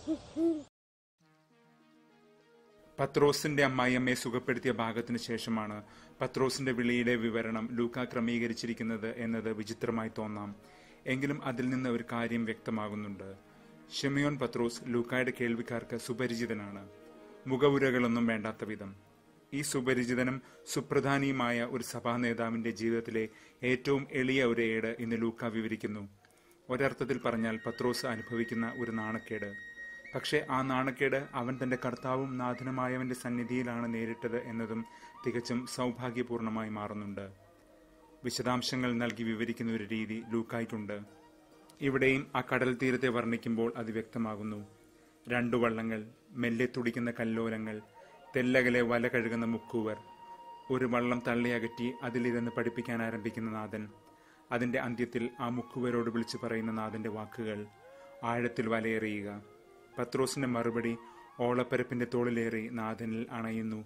പത്രോസിന്റെ അമ്മായിയമ്മയെ സുഖപ്പെടുത്തിയ ഭാഗത്തിന് ശേഷമാണ് പത്രോസിന്റെ വിളിയുടെ വിവരണം ലൂക്ക ക്രമീകരിച്ചിരിക്കുന്നത് എന്നത് വിചിത്രമായി തോന്നാം എങ്കിലും അതിൽ നിന്ന് ഒരു കാര്യം വ്യക്തമാകുന്നുണ്ട് ഷെമിയോൻ പത്രോസ് ലൂക്കായുടെ കേൾവിക്കാർക്ക് സുപരിചിതനാണ് മുഖവുരകളൊന്നും വേണ്ടാത്ത വിധം ഈ സുപരിചിതനും സുപ്രധാനിയുമായ ഒരു സഭാ നേതാവിന്റെ ജീവിതത്തിലെ ഏറ്റവും എളിയ ഒരു ഏട് ഇന്ന് ലൂക്ക വിവരിക്കുന്നു ഒരർത്ഥത്തിൽ പറഞ്ഞാൽ പത്രോസ് അനുഭവിക്കുന്ന ഒരു നാണക്കേട് പക്ഷേ ആ നാണക്കേട് അവൻ തന്റെ കർത്താവും നാഥനുമായവന്റെ സന്നിധിയിലാണ് നേരിട്ടത് എന്നതും തികച്ചും സൗഭാഗ്യപൂർണമായി മാറുന്നുണ്ട് വിശദാംശങ്ങൾ നൽകി വിവരിക്കുന്ന ഒരു രീതി ലൂക്കായ്ക്കുണ്ട് ഇവിടെയും ആ കടൽ തീരത്തെ വർണ്ണിക്കുമ്പോൾ അത് വ്യക്തമാകുന്നു രണ്ടു വള്ളങ്ങൾ മെല്ലെ തുടിക്കുന്ന കല്ലോലങ്ങൾ തെല്ലകലെ വല കഴുകുന്ന മുക്കൂവർ ഒരു വള്ളം തള്ളിയകറ്റി അതിലിരുന്ന് പഠിപ്പിക്കാൻ ആരംഭിക്കുന്ന നാഥൻ അതിന്റെ അന്ത്യത്തിൽ ആ മുക്കുവരോട് വിളിച്ചു പറയുന്ന നാഥന്റെ വാക്കുകൾ ആഴത്തിൽ വലയെറിയുക പത്രോസിന്റെ മറുപടി ഓളപ്പരപ്പിന്റെ തോളിലേറി നാഥനിൽ അണയുന്നു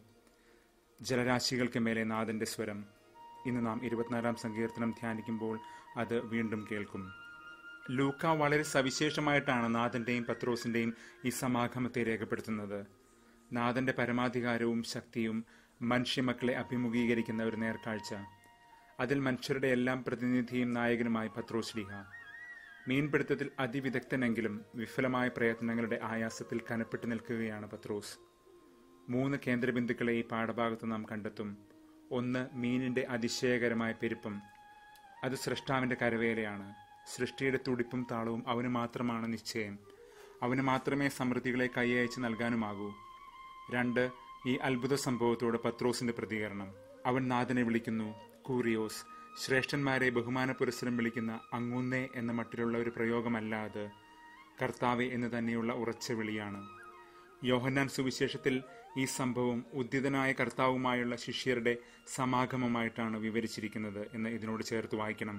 ജലരാശികൾക്ക് മേലെ നാഥന്റെ സ്വരം ഇന്ന് നാം ഇരുപത്തിനാലാം സങ്കീർത്തനം ധ്യാനിക്കുമ്പോൾ അത് വീണ്ടും കേൾക്കും ലൂക്ക വളരെ സവിശേഷമായിട്ടാണ് നാഥന്റെയും പത്രോസിന്റെയും ഈ സമാഗമത്തെ രേഖപ്പെടുത്തുന്നത് നാഥന്റെ പരമാധികാരവും ശക്തിയും മനുഷ്യമക്കളെ അഭിമുഖീകരിക്കുന്ന ഒരു നേർക്കാഴ്ച അതിൽ മനുഷ്യരുടെ എല്ലാം പ്രതിനിധിയും നായകനുമായി പത്രോസ്ലിഹ മീൻപിടുത്തത്തിൽ അതിവിദഗ്ധനെങ്കിലും വിഫലമായ പ്രയത്നങ്ങളുടെ ആയാസത്തിൽ കനപ്പെട്ടു നിൽക്കുകയാണ് പത്രോസ് മൂന്ന് കേന്ദ്രബിന്ദുക്കളെ ഈ പാഠഭാഗത്ത് നാം കണ്ടെത്തും ഒന്ന് മീനിന്റെ അതിശയകരമായ പെരുപ്പം അത് സൃഷ്ടാവിന്റെ കരവേലയാണ് സൃഷ്ടിയുടെ തുടിപ്പും താളവും അവന് മാത്രമാണ് നിശ്ചയം അവന് മാത്രമേ സമൃദ്ധികളെ കൈയയച്ച് നൽകാനുമാകൂ രണ്ട് ഈ അത്ഭുത സംഭവത്തോട് പത്രോസിന്റെ പ്രതികരണം അവൻ നാഥനെ വിളിക്കുന്നു കൂറിയോസ് ശ്രേഷ്ഠന്മാരെ ബഹുമാന പുരസ്സരം വിളിക്കുന്ന അങ്ങുന്നേ എന്ന മട്ടിലുള്ള ഒരു പ്രയോഗമല്ല അത് കർത്താവെ എന്ന് തന്നെയുള്ള ഉറച്ച വിളിയാണ് യോഹന്നാൻ സുവിശേഷത്തിൽ ഈ സംഭവം ഉദ്യതനായ കർത്താവുമായുള്ള ശിഷ്യരുടെ സമാഗമമായിട്ടാണ് വിവരിച്ചിരിക്കുന്നത് എന്ന് ഇതിനോട് ചേർത്ത് വായിക്കണം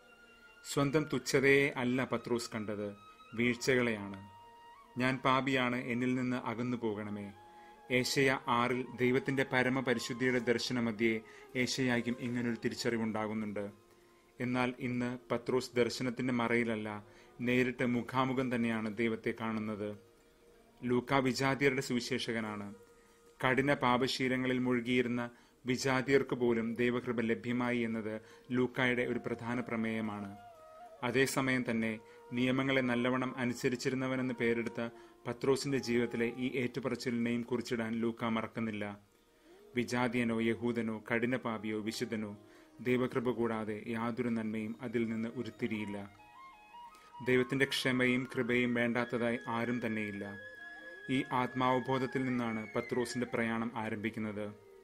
സ്വന്തം തുച്ഛതയെ അല്ല പത്രോസ് കണ്ടത് വീഴ്ചകളെയാണ് ഞാൻ പാപിയാണ് എന്നിൽ നിന്ന് അകന്നു പോകണമേ ഏഷ്യ ആറിൽ ദൈവത്തിന്റെ പരമപരിശുദ്ധിയുടെ ദർശനമധ്യേ ഏഷ്യയായിരിക്കും ഇങ്ങനൊരു തിരിച്ചറിവുണ്ടാകുന്നുണ്ട് എന്നാൽ ഇന്ന് പത്രോസ് ദർശനത്തിന്റെ മറയിലല്ല നേരിട്ട് മുഖാമുഖം തന്നെയാണ് ദൈവത്തെ കാണുന്നത് ലൂക്ക വിജാതിയരുടെ സുവിശേഷകനാണ് കഠിന പാപശീലങ്ങളിൽ മുഴുകിയിരുന്ന വിജാതിയർക്ക് പോലും ദൈവകൃപ ലഭ്യമായി എന്നത് ലൂക്കായുടെ ഒരു പ്രധാന പ്രമേയമാണ് അതേസമയം തന്നെ നിയമങ്ങളെ നല്ലവണ്ണം അനുസരിച്ചിരുന്നവനെന്ന് പേരെടുത്ത പത്രോസിന്റെ ജീവിതത്തിലെ ഈ ഏറ്റുപറച്ചിലിനെയും കുറിച്ചിടാൻ ലൂക്ക മറക്കുന്നില്ല വിജാതിയനോ യഹൂദനോ കഠിനപാപിയോ വിശുദ്ധനോ ദൈവകൃപ കൂടാതെ യാതൊരു നന്മയും അതിൽ നിന്ന് ഉരുത്തിരിയില്ല ദൈവത്തിന്റെ ക്ഷമയും കൃപയും വേണ്ടാത്തതായി ആരും തന്നെയില്ല ഈ ആത്മാവബോധത്തിൽ നിന്നാണ് പത്രോസിന്റെ പ്രയാണം ആരംഭിക്കുന്നത്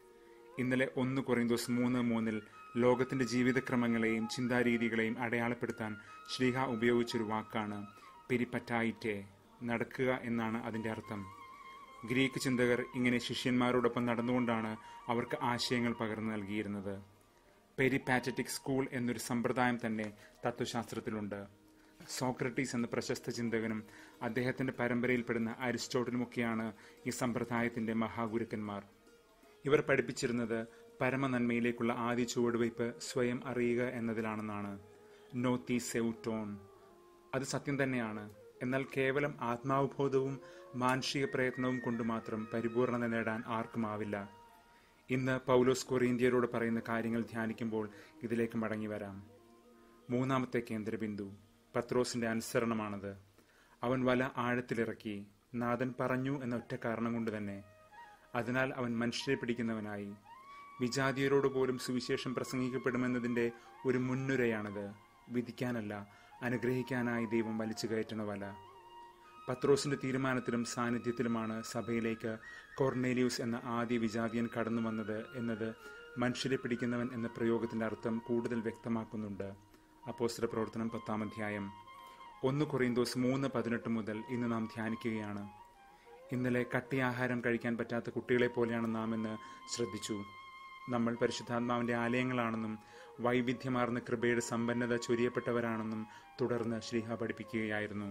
ഇന്നലെ ഒന്ന് കൊറിന്തോസ് മൂന്ന് മൂന്നിൽ ലോകത്തിന്റെ ജീവിതക്രമങ്ങളെയും ചിന്താരീതികളെയും അടയാളപ്പെടുത്താൻ ശ്രീഹ ഉപയോഗിച്ചൊരു വാക്കാണ് പെരിപ്പറ്റായിറ്റേ നടക്കുക എന്നാണ് അതിന്റെ അർത്ഥം ഗ്രീക്ക് ചിന്തകർ ഇങ്ങനെ ശിഷ്യന്മാരോടൊപ്പം നടന്നുകൊണ്ടാണ് അവർക്ക് ആശയങ്ങൾ പകർന്നു നൽകിയിരുന്നത് പെരിപാറ്ററ്റിക് സ്കൂൾ എന്നൊരു സമ്പ്രദായം തന്നെ തത്വശാസ്ത്രത്തിലുണ്ട് സോക്രട്ടീസ് എന്ന പ്രശസ്ത ചിന്തകനും അദ്ദേഹത്തിന്റെ പരമ്പരയിൽപ്പെടുന്ന അരിസ്റ്റോട്ടലുമൊക്കെയാണ് ഈ സമ്പ്രദായത്തിന്റെ മഹാഗുരുക്കന്മാർ ഇവർ പഠിപ്പിച്ചിരുന്നത് പരമനന്മയിലേക്കുള്ള ആദ്യ ചുവടുവയ്പ് സ്വയം അറിയുക എന്നതിലാണെന്നാണ് നോത്തി സൌട്ടോൺ അത് സത്യം തന്നെയാണ് എന്നാൽ കേവലം ആത്മാവബോധവും മാനുഷിക പ്രയത്നവും കൊണ്ട് മാത്രം പരിപൂർണത നേടാൻ ആർക്കുമാവില്ല ഇന്ന് പൗലോസ് കൊറിയന്ത്യരോട് പറയുന്ന കാര്യങ്ങൾ ധ്യാനിക്കുമ്പോൾ ഇതിലേക്ക് മടങ്ങി വരാം മൂന്നാമത്തെ കേന്ദ്രബിന്ദു പത്രോസിന്റെ അനുസരണമാണത് അവൻ വല ആഴത്തിലിറക്കി നാഥൻ പറഞ്ഞു എന്ന ഒറ്റ കാരണം കൊണ്ട് തന്നെ അതിനാൽ അവൻ മനുഷ്യരെ പിടിക്കുന്നവനായി വിജാതിയരോട് പോലും സുവിശേഷം പ്രസംഗിക്കപ്പെടുമെന്നതിന്റെ ഒരു മുൻനുരയാണത് വിധിക്കാനല്ല അനുഗ്രഹിക്കാനായി ദൈവം വലിച്ചു കയറ്റണ വല പത്രോസിന്റെ തീരുമാനത്തിലും സാന്നിധ്യത്തിലുമാണ് സഭയിലേക്ക് കോർണേലിയൂസ് എന്ന ആദ്യ വിജാതിയൻ കടന്നു വന്നത് എന്നത് മനുഷ്യരെ പിടിക്കുന്നവൻ എന്ന പ്രയോഗത്തിന്റെ അർത്ഥം കൂടുതൽ വ്യക്തമാക്കുന്നുണ്ട് അപ്പോസ്തല പ്രവർത്തനം പത്താം അധ്യായം ഒന്ന് കൊറിയന്തോസ് മൂന്ന് പതിനെട്ട് മുതൽ ഇന്ന് നാം ധ്യാനിക്കുകയാണ് ഇന്നലെ കട്ടിയാഹാരം കഴിക്കാൻ പറ്റാത്ത കുട്ടികളെ പോലെയാണ് നാം എന്ന് ശ്രദ്ധിച്ചു നമ്മൾ പരിശുദ്ധാത്മാവിന്റെ ആലയങ്ങളാണെന്നും വൈവിധ്യമാർന്ന കൃപയുടെ സമ്പന്നത ചൊരിയപ്പെട്ടവരാണെന്നും തുടർന്ന് ശ്രീഹ പഠിപ്പിക്കുകയായിരുന്നു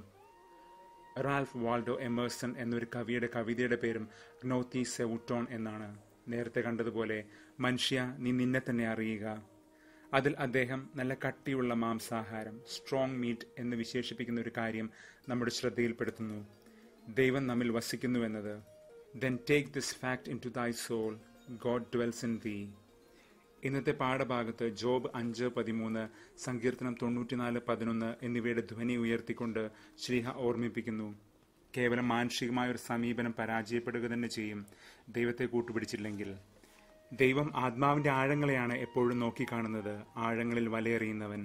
റാൽഫ് വാൾഡോ എമേഴ്സൺ എന്നൊരു കവിയുടെ കവിതയുടെ പേരും ഗ്നോത്തി സെവുട്ടോൺ എന്നാണ് നേരത്തെ കണ്ടതുപോലെ മനുഷ്യ നീ നിന്നെ തന്നെ അറിയുക അതിൽ അദ്ദേഹം നല്ല കട്ടിയുള്ള മാംസാഹാരം സ്ട്രോങ് മീറ്റ് എന്ന് വിശേഷിപ്പിക്കുന്ന ഒരു കാര്യം നമ്മുടെ ശ്രദ്ധയിൽപ്പെടുത്തുന്നു ദൈവം നമ്മിൽ വസിക്കുന്നുവെന്നത് then take this fact into thy soul God dwells in thee ഇന്നത്തെ പാഠഭാഗത്ത് ജോബ് അഞ്ച് പതിമൂന്ന് സങ്കീർത്തനം തൊണ്ണൂറ്റിനാല് പതിനൊന്ന് എന്നിവയുടെ ധ്വനി ഉയർത്തിക്കൊണ്ട് ശ്രീഹ ഓർമ്മിപ്പിക്കുന്നു കേവലം മാനുഷികമായ ഒരു സമീപനം പരാജയപ്പെടുക തന്നെ ചെയ്യും ദൈവത്തെ കൂട്ടുപിടിച്ചില്ലെങ്കിൽ ദൈവം ആത്മാവിന്റെ ആഴങ്ങളെയാണ് എപ്പോഴും നോക്കിക്കാണുന്നത് ആഴങ്ങളിൽ വലയെറിയുന്നവൻ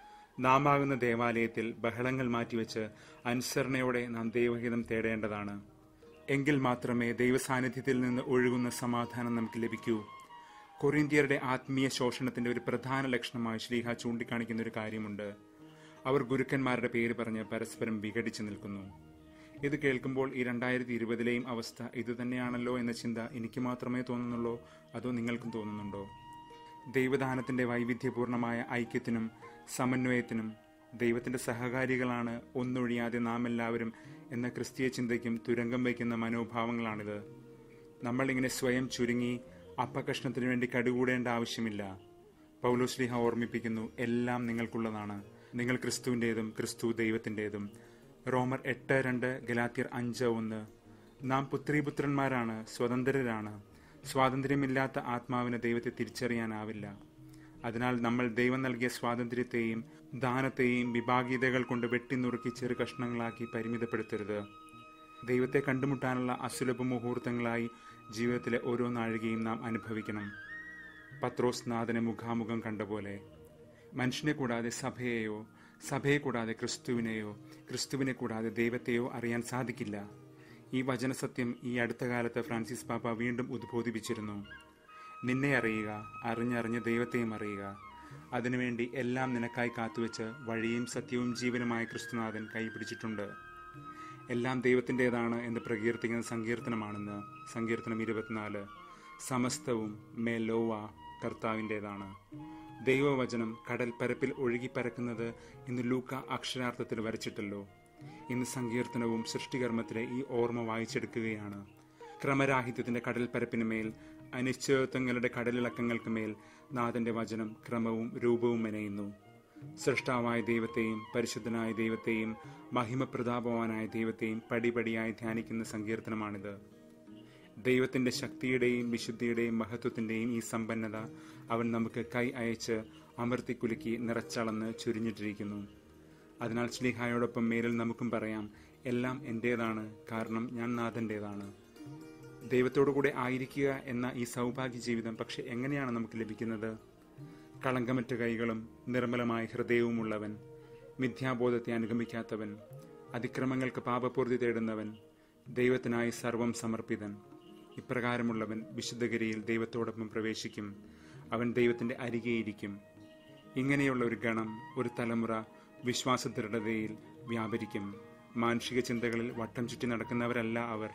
നാം ആകുന്ന ദേവാലയത്തിൽ ബഹളങ്ങൾ മാറ്റിവെച്ച് അനുസരണയോടെ നാം ദൈവഹിതം തേടേണ്ടതാണ് എങ്കിൽ മാത്രമേ ദൈവസാന്നിധ്യത്തിൽ നിന്ന് ഒഴുകുന്ന സമാധാനം നമുക്ക് ലഭിക്കൂ കൊറിന്ത്യരുടെ ആത്മീയ ശോഷണത്തിന്റെ ഒരു പ്രധാന ലക്ഷണമായി ശ്രീഹ ചൂണ്ടിക്കാണിക്കുന്ന ഒരു കാര്യമുണ്ട് അവർ ഗുരുക്കന്മാരുടെ പേര് പറഞ്ഞ് പരസ്പരം വിഘടിച്ചു നിൽക്കുന്നു ഇത് കേൾക്കുമ്പോൾ ഈ രണ്ടായിരത്തി ഇരുപതിലെയും അവസ്ഥ ഇതുതന്നെയാണല്ലോ എന്ന ചിന്ത എനിക്ക് മാത്രമേ തോന്നുന്നുള്ളൂ അതോ നിങ്ങൾക്കും തോന്നുന്നുണ്ടോ ദൈവദാനത്തിന്റെ വൈവിധ്യപൂർണമായ ഐക്യത്തിനും സമന്വയത്തിനും ദൈവത്തിന്റെ സഹകാരികളാണ് ഒന്നൊഴിയാതെ നാം എല്ലാവരും എന്ന ക്രിസ്തീയ ചിന്തയ്ക്കും തുരങ്കം വയ്ക്കുന്ന മനോഭാവങ്ങളാണിത് നമ്മളിങ്ങനെ സ്വയം ചുരുങ്ങി അപ്പകഷ്ണത്തിനു വേണ്ടി കടുകൂടേണ്ട ആവശ്യമില്ല പൗലോശ്രീഹ ഓർമ്മിപ്പിക്കുന്നു എല്ലാം നിങ്ങൾക്കുള്ളതാണ് നിങ്ങൾ ക്രിസ്തുവിൻ്റെതും ക്രിസ്തു ദൈവത്തിൻ്റെതും റോമർ എട്ട് രണ്ട് ഗലാത്യർ അഞ്ച് ഒന്ന് നാം പുത്രീപുത്രന്മാരാണ് സ്വതന്ത്രരാണ് സ്വാതന്ത്ര്യമില്ലാത്ത ആത്മാവിന് ദൈവത്തെ തിരിച്ചറിയാനാവില്ല അതിനാൽ നമ്മൾ ദൈവം നൽകിയ സ്വാതന്ത്ര്യത്തെയും ദാനത്തെയും വിഭാഗീയതകൾ കൊണ്ട് വെട്ടിനുറുക്കി ചെറു കഷ്ണങ്ങളാക്കി പരിമിതപ്പെടുത്തരുത് ദൈവത്തെ കണ്ടുമുട്ടാനുള്ള അസുലഭ മുഹൂർത്തങ്ങളായി ജീവിതത്തിലെ ഓരോ നാഴികയും നാം അനുഭവിക്കണം പത്രോസ് നാഥനെ മുഖാമുഖം കണ്ട പോലെ മനുഷ്യനെ കൂടാതെ സഭയെയോ സഭയെ കൂടാതെ ക്രിസ്തുവിനെയോ ക്രിസ്തുവിനെ കൂടാതെ ദൈവത്തെയോ അറിയാൻ സാധിക്കില്ല ഈ വചനസത്യം ഈ അടുത്ത കാലത്ത് ഫ്രാൻസിസ് പാപ്പ വീണ്ടും ഉദ്ബോധിപ്പിച്ചിരുന്നു നിന്നെ അറിയുക അറിഞ്ഞറിഞ്ഞ് ദൈവത്തെയും അറിയുക അതിനുവേണ്ടി എല്ലാം നിനക്കായി കാത്തുവെച്ച് വഴിയും സത്യവും ജീവനുമായ ക്രിസ്തുനാഥൻ കൈപിടിച്ചിട്ടുണ്ട് എല്ലാം ദൈവത്തിൻ്റെതാണ് എന്ന് പ്രകീർത്തിക്കുന്ന സങ്കീർത്തനമാണെന്ന് സങ്കീർത്തനം ഇരുപത്തിനാല് സമസ്തവും മേലോവ കർത്താവിൻ്റെതാണ് ദൈവവചനം കടൽ പരപ്പിൽ ഒഴുകിപ്പരക്കുന്നത് ഇന്ന് ലൂക്ക അക്ഷരാർത്ഥത്തിൽ വരച്ചിട്ടല്ലോ ഇന്ന് സങ്കീർത്തനവും സൃഷ്ടികർമ്മത്തിലെ ഈ ഓർമ്മ വായിച്ചെടുക്കുകയാണ് ക്രമരാഹിത്യത്തിന്റെ കടൽ പരപ്പിന് മേൽ അനിശ്ചിതത്വങ്ങളുടെ കടലിളക്കങ്ങൾക്ക് മേൽ നാഥന്റെ വചനം ക്രമവും രൂപവും മെനയുന്നു സൃഷ്ടാവായ ദൈവത്തെയും പരിശുദ്ധനായ ദൈവത്തെയും മഹിമപ്രതാപവാനായ ദൈവത്തെയും പടിപടിയായി ധ്യാനിക്കുന്ന സങ്കീർത്തനമാണിത് ദൈവത്തിന്റെ ശക്തിയുടെയും വിശുദ്ധിയുടെയും മഹത്വത്തിന്റെയും ഈ സമ്പന്നത അവൻ നമുക്ക് കൈ അയച്ച് അമർത്തിക്കുലുക്കി നിറച്ചളന്ന് ചുരിഞ്ഞിട്ടിരിക്കുന്നു അതിനാൽ ശ്ലീഹായോടൊപ്പം മേലിൽ നമുക്കും പറയാം എല്ലാം എന്റേതാണ് കാരണം ഞാൻ നാഥന്റേതാണ് ദൈവത്തോടു കൂടെ ആയിരിക്കുക എന്ന ഈ സൗഭാഗ്യ ജീവിതം പക്ഷെ എങ്ങനെയാണ് നമുക്ക് ലഭിക്കുന്നത് കളങ്കമറ്റ കൈകളും നിർമ്മലമായ ഹൃദയവുമുള്ളവൻ മിഥ്യാബോധത്തെ അനുഗമിക്കാത്തവൻ അതിക്രമങ്ങൾക്ക് പാപപൂർത്തി തേടുന്നവൻ ദൈവത്തിനായി സർവം സമർപ്പിതൻ ഇപ്രകാരമുള്ളവൻ വിശുദ്ധഗിരിയിൽ ദൈവത്തോടൊപ്പം പ്രവേശിക്കും അവൻ ദൈവത്തിന്റെ അരികെയിരിക്കും ഇങ്ങനെയുള്ള ഒരു ഗണം ഒരു തലമുറ വിശ്വാസ ദൃഢതയിൽ വ്യാപരിക്കും മാനുഷിക ചിന്തകളിൽ വട്ടം ചുറ്റി നടക്കുന്നവരല്ല അവർ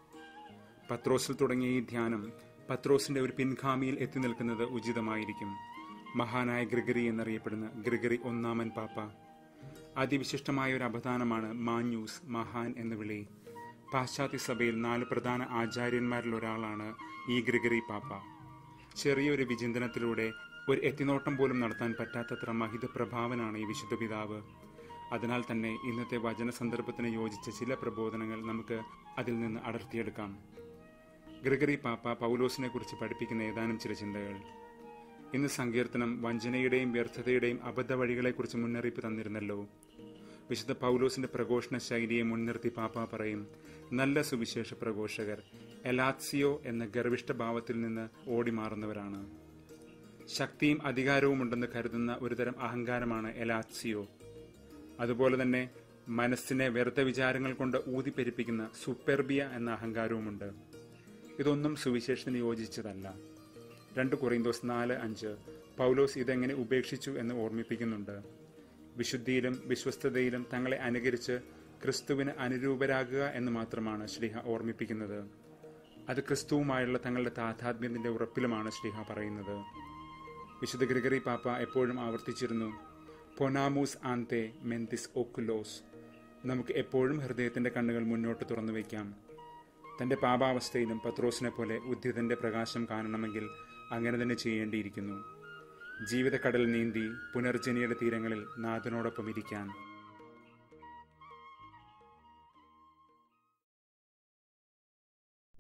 പത്രോസിൽ തുടങ്ങിയ ഈ ധ്യാനം പത്രോസിന്റെ ഒരു പിൻഗാമിയിൽ എത്തി നിൽക്കുന്നത് ഉചിതമായിരിക്കും മഹാനായ ഗ്രിഗറി എന്നറിയപ്പെടുന്ന ഗ്രിഗറി ഒന്നാമൻ പാപ്പ അതിവിശിഷ്ടമായ ഒരു അപദാനമാണ് മാന്യൂസ് മഹാൻ എന്ന വിളി പാശ്ചാത്യ സഭയിൽ നാല് പ്രധാന ആചാര്യന്മാരിൽ ഒരാളാണ് ഈ ഗ്രിഗറി പാപ്പ ചെറിയൊരു വിചിന്തനത്തിലൂടെ ഒരു എത്തിനോട്ടം പോലും നടത്താൻ പറ്റാത്തത്ര മഹിത പ്രഭാവനാണ് ഈ വിശുദ്ധ പിതാവ് അതിനാൽ തന്നെ ഇന്നത്തെ വചന സന്ദർഭത്തിന് യോജിച്ച ചില പ്രബോധനങ്ങൾ നമുക്ക് അതിൽ നിന്ന് അടർത്തിയെടുക്കാം ഗ്രിഗറി പാപ്പ പൗലോസിനെ കുറിച്ച് പഠിപ്പിക്കുന്ന ഏതാനും ചില ചിന്തകൾ ഇന്ന് സങ്കീർത്തനം വഞ്ചനയുടെയും വ്യർത്ഥതയുടെയും അബദ്ധ വഴികളെക്കുറിച്ച് മുന്നറിയിപ്പ് തന്നിരുന്നല്ലോ വിശുദ്ധ പൗലോസിന്റെ പ്രഘോഷണ ശൈലിയെ മുൻനിർത്തി പാപ്പ പറയും നല്ല സുവിശേഷ പ്രഘോഷകർ എലാത്സിയോ എന്ന ഗർവിഷ്ഠ ഭാവത്തിൽ നിന്ന് ഓടിമാറുന്നവരാണ് ശക്തിയും അധികാരവും ഉണ്ടെന്ന് കരുതുന്ന ഒരുതരം അഹങ്കാരമാണ് എലാത്സിയോ അതുപോലെ തന്നെ മനസ്സിനെ വ്യർത്ഥ വിചാരങ്ങൾ കൊണ്ട് ഊതിപ്പെരിപ്പിക്കുന്ന സൂപ്പർബിയ എന്ന അഹങ്കാരവുമുണ്ട് ഇതൊന്നും സുവിശേഷത്തിന് യോജിച്ചതല്ല രണ്ട് കൊറിന്തോസ് നാല് അഞ്ച് പൗലോസ് ഇതെങ്ങനെ ഉപേക്ഷിച്ചു എന്ന് ഓർമ്മിപ്പിക്കുന്നുണ്ട് വിശുദ്ധിയിലും വിശ്വസ്തതയിലും തങ്ങളെ അനുകരിച്ച് ക്രിസ്തുവിന് അനുരൂപരാകുക എന്ന് മാത്രമാണ് ശ്രീഹ ഓർമ്മിപ്പിക്കുന്നത് അത് ക്രിസ്തുവുമായുള്ള തങ്ങളുടെ താതാത്മ്യത്തിന്റെ ഉറപ്പിലുമാണ് ശ്രീഹ പറയുന്നത് വിശുദ്ധ ഗ്രിഗറി പാപ്പ എപ്പോഴും ആവർത്തിച്ചിരുന്നു പൊനാമൂസ് ആൻതെ മെന്തിസ് ഓക്കുലോസ് നമുക്ക് എപ്പോഴും ഹൃദയത്തിന്റെ കണ്ണുകൾ മുന്നോട്ട് തുറന്നു വയ്ക്കാം തന്റെ പാപാവസ്ഥയിലും പത്രോസിനെ പോലെ ഉദ്ധിതന്റെ പ്രകാശം കാണണമെങ്കിൽ അങ്ങനെ തന്നെ ചെയ്യേണ്ടിയിരിക്കുന്നു ജീവിതക്കടൽ നീന്തി പുനർജനിയുടെ തീരങ്ങളിൽ നാഥനോടൊപ്പം ഇരിക്കാൻ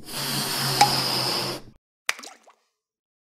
ആമേൻ